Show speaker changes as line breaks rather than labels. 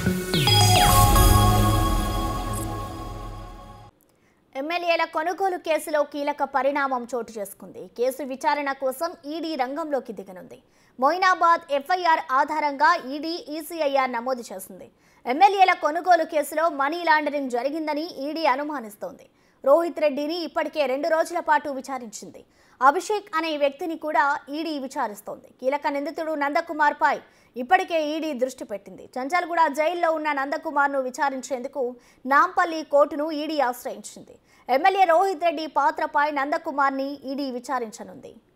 ఎమ్మెల్యేల కొనుగోలు కేసులో కీలక పరిణామం చోటు చేసుకుంది కేసు విచారణ కోసం ఈడీ రంగంలోకి దిగనుంది మొయినాబాద్ ఎఫ్ఐఆర్ ఆధారంగా ఈడీ ఈసీఐఆర్ నమోదు చేసింది ఎమ్మెల్యేల కొనుగోలు కేసులో మనీ లాండరింగ్ జరిగిందని ఈడీ అనుమానిస్తోంది రోహిత్ రెడ్డిని ఇప్పటికే రెండు రోజుల పాటు విచారించింది అభిషేక్ అనే వ్యక్తిని కూడా ఈడీ విచారిస్తోంది కీలక నిందితుడు నందకుమార్ పై ఇప్పటికే ఈడీ దృష్టి పెట్టింది చంచల్గూడ జైల్లో ఉన్న నందకుమార్ను విచారించేందుకు నాంపల్లి కోర్టును ఈడీ ఆశ్రయించింది ఎమ్మెల్యే రోహిత్ రెడ్డి పాత్రపై నందకుమార్ని ఈడీ విచారించనుంది